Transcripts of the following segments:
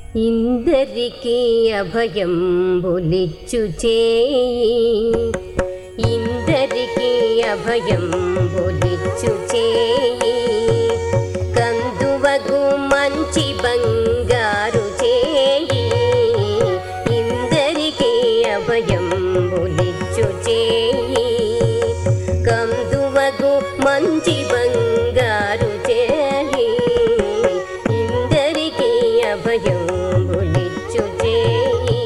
ఇందరికీ అభయం బొలిచ్చు చేయి ఇందరికీ అభయం బొలిచ్చు చేయి కందువగు మంచి బంగారు చేయి ఇందరికీ అభయం బొలిచ్చు చేయి కందువగు మంచి బంగారు చేయి ఇందరికీ అభయం బొలిచ్చు చేయి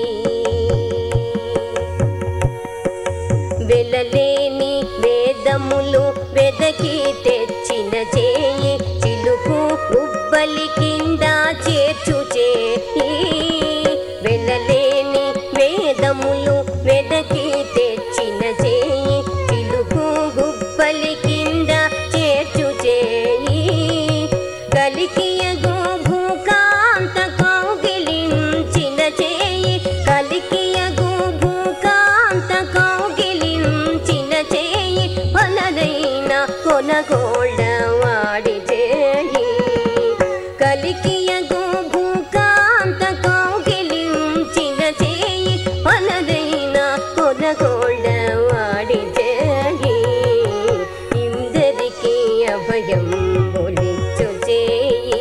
వెలలేని వేదములు వెదకి తెచ్చిన చేయి చిలుకు ఉబ్బలి కింద చేర్చు చేయి వెలలేని వేదములు వెదకి తెచ్చిన చేయి చిలుకు గుబ్బలి కింద చేర్చు చేయి కలికియగు భూకాంత కౌగిలించిన చేయి కలికియగు భూకాంత కౌగిలించిన చేయి పలదైన కొనగోళ్ళ వాడి చేయి కలికియగు భూకాంత కౌగిలించిన చేయి పలదైన కొనగోళ్ళ వాడి చేయి ఇందరికీ అభయం బొలిచ్చు చేయి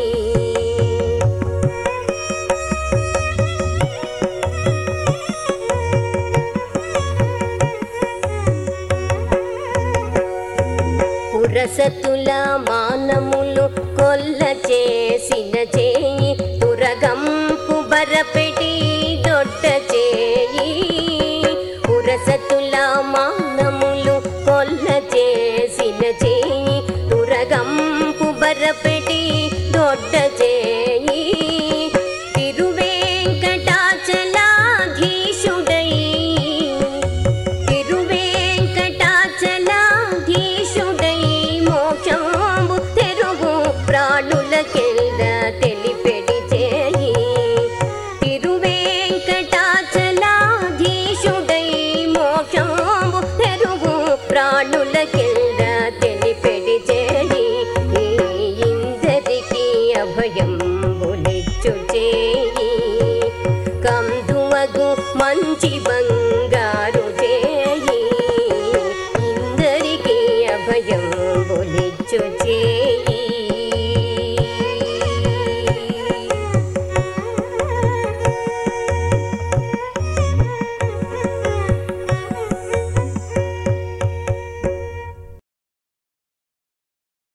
పురసతుల మానములు కొల్ల చేసిన చేయి తురగంపు బరపెటి దొడ్డ చేయి పురసతుల మానములు కొల్ల చేసిన చేయి తురగంపు బరపెటి దొడ్డ చేయి తిరువేంకటాచలాధీశుడై తిరువేంకటాచలాధీశుడై మోక్షంబు తెరుగు ప్రాణులకెల్ద తెలిపెడి చేయి తిరువేంకటాచలాధీశుడై మోక్షంబు తెరుగు ప్రాణులకెల్ద తెలిపెడి చేయి ఇందరికీ అభయం